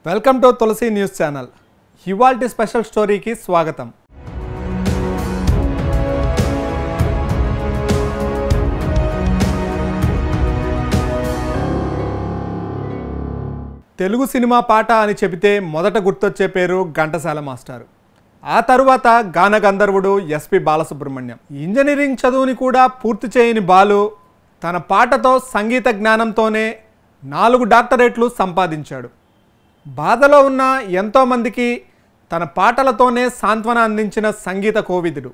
Welcome to Tulasi news channel ఇవాల్టి special స్టోరీకి స్వాగతం తెలుగు సినిమా పాట అని చెబితే మొదట గుర్తొచ్చే పేరు ఘంటసాల మాస్టారు ఆ తరువాత గాన గంధర్వుడు ఎస్పి బాలసుబ్రహ్మణ్యం ఇంజనీరింగ్ చదువుని కూడా పూర్తి చేయని బాలు తన పాటతో సంగీత జ్ఞానంతోనే నాలుగు డాక్టరేట్లు సంపాదించాడు బాధలో ఉన్న ఎంతోమందికి తన పాటలతోనే సాంత్వన అందించిన సంగీత కోవిదుడు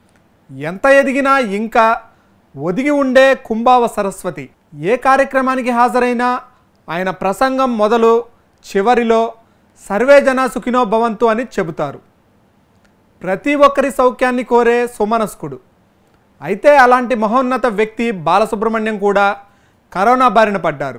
ఎంత ఎదిగినా ఇంకా ఒదిగి ఉండే కుంభావ సరస్వతి ఏ కార్యక్రమానికి హాజరైనా ఆయన ప్రసంగం మొదలు చివరిలో సర్వే జన సుఖినో భవంతు అని చెబుతారు ప్రతి ఒక్కరి సౌఖ్యాన్ని కోరే సుమనస్కుడు అయితే అలాంటి మహోన్నత వ్యక్తి బాలసుబ్రహ్మణ్యం కూడా కరోనా బారిన పడ్డారు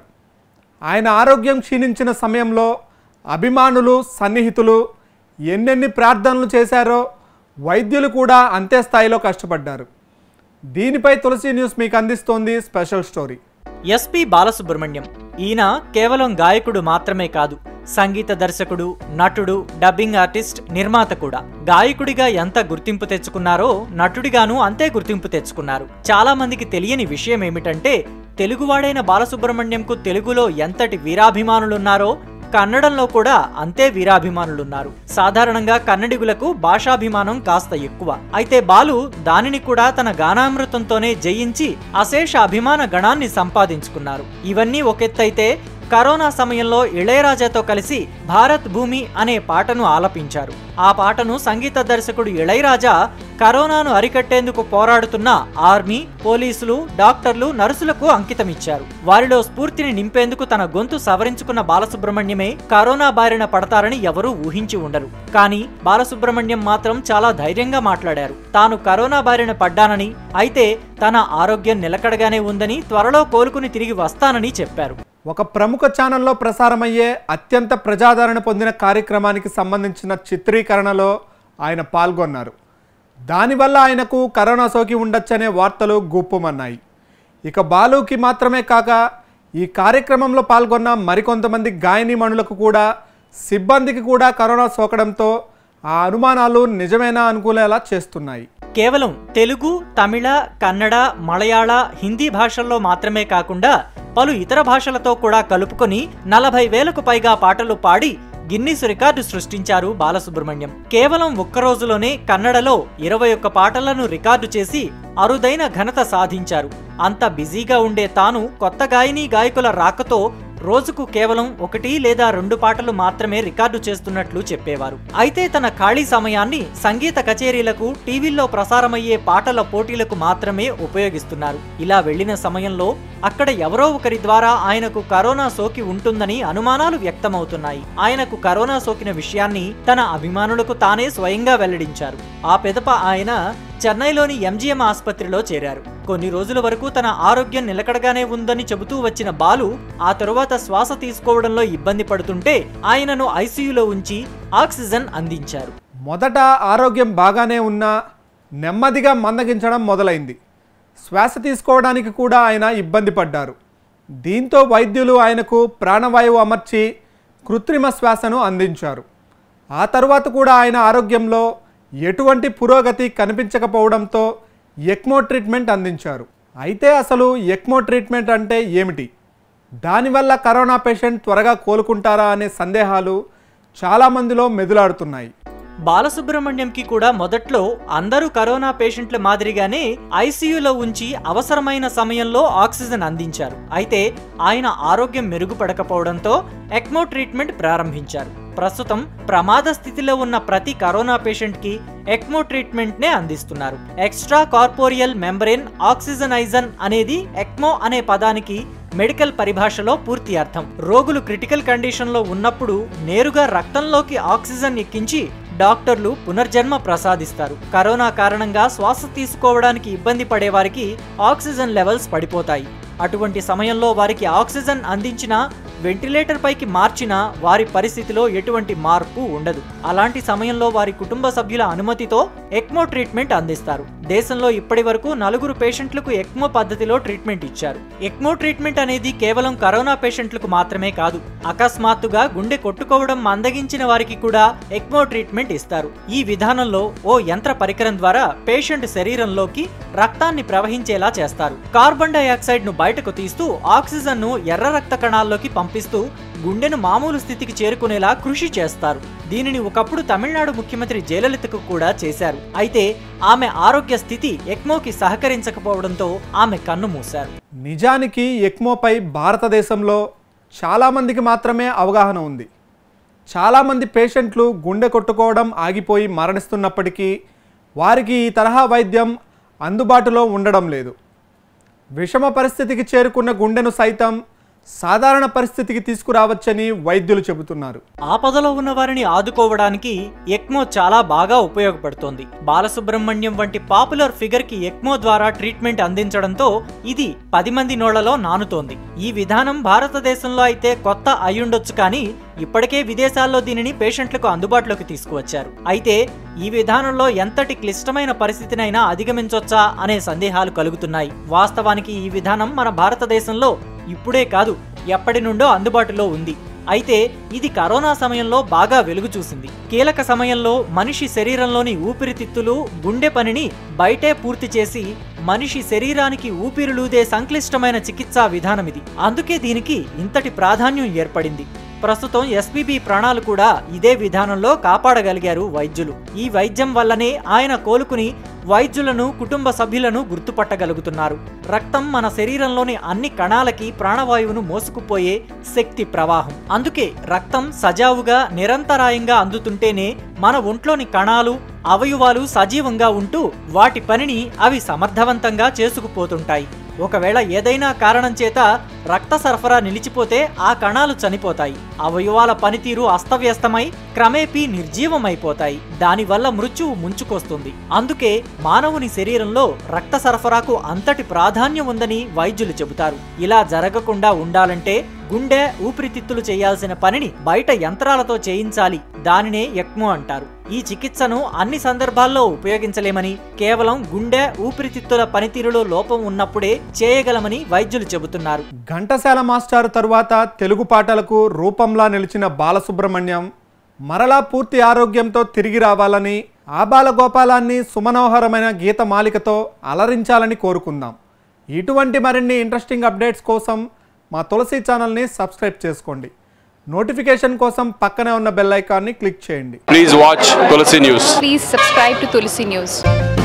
ఆయన ఆరోగ్యం క్షీణించిన సమయంలో అభిమానులు సన్నిహితులు ఎన్నెన్ని ప్రార్థనలు చేశారో వైద్యులు కూడా అంతే స్థాయిలో కష్టపడ్డారు దీనిపై తులసి న్యూస్ మీకు అందిస్తోంది స్పెషల్ స్టోరీ ఎస్పి బాలసుబ్రహ్మణ్యం ఈయన కేవలం గాయకుడు మాత్రమే కాదు సంగీత దర్శకుడు నటుడు డబ్బింగ్ ఆర్టిస్ట్ నిర్మాత కూడా గాయకుడిగా ఎంత గుర్తింపు తెచ్చుకున్నారో నటుడిగాను అంతే గుర్తింపు తెచ్చుకున్నారు చాలా మందికి తెలియని విషయం ఏమిటంటే తెలుగువాడైన బాలసుబ్రహ్మణ్యంకు తెలుగులో ఎంతటి వీరాభిమానులున్నారో కన్నడంలో కూడా అంతే వీరాభిమానులున్నారు సాధారణంగా కన్నడిగులకు భాషాభిమానం కాస్త ఎక్కువ అయితే బాలు దానిని కూడా తన గానామృతంతోనే జయించి అశేష అభిమాన గణాన్ని సంపాదించుకున్నారు ఇవన్నీ ఒకెత్తైతే కరోనా సమయంలో ఇళయరాజాతో కలిసి భారత్ భూమి అనే పాటను ఆలపించారు ఆ పాటను సంగీత దర్శకుడు ఇళయరాజా కరోనాను అరికట్టేందుకు పోరాడుతున్న ఆర్మీ పోలీసులు డాక్టర్లు నర్సులకు అంకితమిచ్చారు వారిలో స్ఫూర్తిని నింపేందుకు తన గొంతు సవరించుకున్న బాలసుబ్రహ్మణ్యమే కరోనా బారిన పడతారని ఎవరూ ఊహించి ఉండరు కానీ బాలసుబ్రహ్మణ్యం మాత్రం చాలా ధైర్యంగా మాట్లాడారు తాను కరోనా బారిన పడ్డానని అయితే తన ఆరోగ్యం నిలకడగానే ఉందని త్వరలో కోలుకుని తిరిగి వస్తానని చెప్పారు ఒక ప్రముఖ ఛానల్లో ప్రసారమయ్యే అత్యంత ప్రజాదరణ పొందిన కార్యక్రమానికి సంబంధించిన చిత్రీకరణలో ఆయన పాల్గొన్నారు దానివల్ల ఆయనకు కరోనా సోకి ఉండొచ్చనే వార్తలు గుప్పుమన్నాయి ఇక బాలుకి మాత్రమే కాక ఈ కార్యక్రమంలో పాల్గొన్న మరికొంతమంది గాయనీమణులకు కూడా సిబ్బందికి కూడా కరోనా సోకడంతో ఆ అనుమానాలు నిజమేనా అనుకునేలా చేస్తున్నాయి కేవలం తెలుగు తమిళ కన్నడ మలయాళ హిందీ భాషల్లో మాత్రమే కాకుండా పలు ఇతర భాషలతో కూడా కలుపుకొని నలభై వేలకు పైగా పాటలు పాడి గిన్నిస్ రికార్డు సృష్టించారు బాలసుబ్రహ్మణ్యం కేవలం ఒక్క రోజులోనే కన్నడలో ఇరవై ఒక్క పాటలను రికార్డు చేసి అరుదైన ఘనత సాధించారు అంత బిజీగా ఉండే తాను కొత్త గాయని గాయకుల రాకతో రోజుకు కేవలం ఒకటి లేదా రెండు పాటలు మాత్రమే రికార్డు చేస్తున్నట్లు చెప్పేవారు అయితే తన ఖాళీ సమయాన్ని సంగీత కచేరీలకు టీవీల్లో ప్రసారమయ్యే పాటల పోటీలకు మాత్రమే ఉపయోగిస్తున్నారు ఇలా వెళ్లిన సమయంలో అక్కడ ఎవరో ఒకరి ద్వారా ఆయనకు కరోనా సోకి ఉంటుందని అనుమానాలు వ్యక్తమవుతున్నాయి ఆయనకు కరోనా సోకిన విషయాన్ని తన అభిమానులకు తానే స్వయంగా వెల్లడించారు ఆ పెదప ఆయన చెన్నైలోని ఎంజీఎం ఆసుపత్రిలో చేరారు కొన్ని రోజుల వరకు తన ఆరోగ్యం నిలకడగానే ఉందని చెబుతూ వచ్చిన బాలు ఆ తరువాత శ్వాస తీసుకోవడంలో ఇబ్బంది పడుతుంటే ఆయనను ఐసీయూలో ఉంచి ఆక్సిజన్ అందించారు మొదట ఆరోగ్యం బాగానే ఉన్నా నెమ్మదిగా మందగించడం మొదలైంది శ్వాస తీసుకోవడానికి కూడా ఆయన ఇబ్బంది పడ్డారు దీంతో వైద్యులు ఆయనకు ప్రాణవాయువు అమర్చి కృత్రిమ శ్వాసను అందించారు ఆ తరువాత కూడా ఆయన ఆరోగ్యంలో ఎటువంటి పురోగతి కనిపించకపోవడంతో ఎక్మో ట్రీట్మెంట్ అందించారు అయితే అసలు ఎక్మో ట్రీట్మెంట్ అంటే ఏమిటి దానివల్ల కరోనా పేషెంట్ త్వరగా కోలుకుంటారా అనే సందేహాలు చాలామందిలో మెదులాడుతున్నాయి బాలసుబ్రహ్మణ్యంకి కూడా మొదట్లో అందరూ కరోనా పేషెంట్ల మాదిరిగానే ఐసీయూలో ఉంచి అవసరమైన సమయంలో ఆక్సిజన్ అందించారు అయితే ఆయన ఆరోగ్యం మెరుగుపడకపోవడంతో ఎక్మో ట్రీట్మెంట్ ప్రారంభించారు ప్రస్తుతం ప్రమాద స్థితిలో ఉన్న ప్రతి కరోనా పేషెంట్ కి ఎక్మో ట్రీట్మెంట్ నే అందిస్తున్నారు ఎక్స్ట్రా కార్పోరియల్ మెంబ్రెయిన్ ఆక్సిజనైజన్ అనేది ఎక్మో అనే పదానికి మెడికల్ పరిభాషలో పూర్తి అర్థం రోగులు క్రిటికల్ కండిషన్లో ఉన్నప్పుడు నేరుగా రక్తంలోకి ఆక్సిజన్ ఎక్కించి డాక్టర్లు పునర్జన్మ ప్రసాదిస్తారు కరోనా కారణంగా శ్వాస తీసుకోవడానికి ఇబ్బంది పడే వారికి ఆక్సిజన్ లెవెల్స్ పడిపోతాయి అటువంటి సమయంలో వారికి ఆక్సిజన్ అందించినా వెంటిలేటర్ పైకి మార్చినా వారి పరిస్థితిలో ఎటువంటి మార్పు ఉండదు అలాంటి సమయంలో వారి కుటుంబ సభ్యుల అనుమతితో ఎక్మో ట్రీట్మెంట్ అందిస్తారు దేశంలో ఇప్పటి వరకు నలుగురు పేషెంట్లకు ఎక్మో పద్ధతిలో ట్రీట్మెంట్ ఇచ్చారు ఎక్మో ట్రీట్మెంట్ అనేది కేవలం కరోనా పేషెంట్లకు మాత్రమే కాదు అకస్మాత్తుగా గుండె కొట్టుకోవడం మందగించిన వారికి కూడా ఎక్మో ట్రీట్మెంట్ ఇస్తారు ఈ విధానంలో ఓ యంత్ర పరికరం ద్వారా పేషెంట్ శరీరంలోకి రక్తాన్ని ప్రవహించేలా చేస్తారు కార్బన్ డైఆక్సైడ్ ను బయటకు తీస్తూ ఆక్సిజన్ ను ఎర్ర రక్త కణాల్లోకి పంపిస్తూ గుండెను మామూలు స్థితికి చేరుకునేలా కృషి చేస్తారు దీనిని ఒకప్పుడు తమిళనాడు ముఖ్యమంత్రి జయలలితకు కూడా చేశారు అయితే ఆమె ఆరోగ్య స్థితి ఎక్మోకి సహకరించకపోవడంతో ఆమె కన్ను మూశారు నిజానికి ఎక్మోపై భారతదేశంలో చాలామందికి మాత్రమే అవగాహన ఉంది చాలామంది పేషెంట్లు గుండె కొట్టుకోవడం ఆగిపోయి మరణిస్తున్నప్పటికీ వారికి ఈ తరహా వైద్యం అందుబాటులో ఉండడం లేదు విషమ పరిస్థితికి చేరుకున్న గుండెను సైతం సాధారణ పరిస్థితికి తీసుకురావచ్చని వైద్యులు చెబుతున్నారు ఆపదలో ఉన్న వారిని ఆదుకోవడానికి ఎక్మో చాలా బాగా ఉపయోగపడుతోంది బాలసుబ్రహ్మణ్యం వంటి పాపులర్ ఫిగర్ కి ఎక్మో ద్వారా ట్రీట్మెంట్ అందించడంతో ఇది పది మంది నోళ్లలో నానుతోంది ఈ విధానం భారతదేశంలో అయితే కొత్త అయ్యుండొచ్చు కానీ ఇప్పటికే విదేశాల్లో దీనిని పేషెంట్లకు అందుబాటులోకి తీసుకువచ్చారు అయితే ఈ విధానంలో ఎంతటి క్లిష్టమైన పరిస్థితినైనా అధిగమించొచ్చా అనే సందేహాలు కలుగుతున్నాయి వాస్తవానికి ఈ విధానం మన భారతదేశంలో ఇప్పుడే కాదు ఎప్పటి నుండో అందుబాటులో ఉంది అయితే ఇది కరోనా సమయంలో బాగా వెలుగు చూసింది కీలక సమయంలో మనిషి శరీరంలోని ఊపిరితిత్తులు గుండె పనిని బయటే పూర్తి చేసి మనిషి శరీరానికి ఊపిరిలూదే సంక్లిష్టమైన చికిత్సా విధానం ఇది అందుకే దీనికి ఇంతటి ప్రాధాన్యం ఏర్పడింది ప్రస్తుతం ఎస్పీబీ ప్రాణాలు కూడా ఇదే విధానంలో కాపాడగలిగారు వైద్యులు ఈ వైద్యం వల్లనే ఆయన కోలుకుని వైద్యులను కుటుంబ సభ్యులను గుర్తుపట్టగలుగుతున్నారు రక్తం మన శరీరంలోని అన్ని కణాలకి ప్రాణవాయువును మోసుకుపోయే శక్తి ప్రవాహం అందుకే రక్తం సజావుగా నిరంతరాయంగా అందుతుంటేనే మన ఒంట్లోని కణాలు అవయవాలు సజీవంగా ఉంటూ వాటి పనిని అవి సమర్థవంతంగా చేసుకుపోతుంటాయి ఒకవేళ ఏదైనా కారణం చేత రక్త సరఫరా నిలిచిపోతే ఆ కణాలు చనిపోతాయి అవయవాల పనితీరు అస్తవ్యస్తమై క్రమేపీ నిర్జీవమైపోతాయి దానివల్ల మృత్యువు ముంచుకొస్తుంది అందుకే మానవుని శరీరంలో రక్త సరఫరాకు అంతటి ప్రాధాన్యం ఉందని వైద్యులు చెబుతారు ఇలా జరగకుండా ఉండాలంటే గుండె ఊపిరితిత్తులు చేయాల్సిన పనిని బయట యంత్రాలతో చేయించాలి దానినే ఎక్మో అంటారు ఈ చికిత్సను అన్ని సందర్భాల్లో ఉపయోగించలేమని కేవలం గుండె ఊపిరితిత్తుల పనితీరులో లోపం ఉన్నప్పుడే చేయగలమని వైద్యులు చెబుతున్నారు ఘంటసాల మాస్టారు తరువాత తెలుగు పాటలకు రూపంలా నిలిచిన బాలసుబ్రహ్మణ్యం మరలా పూర్తి ఆరోగ్యంతో తిరిగి రావాలని ఆబాల గోపాలాన్ని సుమనోహరమైన గీత మాలికతో అలరించాలని కోరుకుందాం ఇటువంటి మరిన్ని ఇంట్రెస్టింగ్ అప్డేట్స్ కోసం మా తులసి ఛానల్ని సబ్స్క్రైబ్ చేసుకోండి నోటిఫికేషన్ కోసం పక్కనే ఉన్న బెల్ ఐకాన్ని క్లిక్ చేయండి Please watch Tulsi News. Please subscribe to Tulsi News.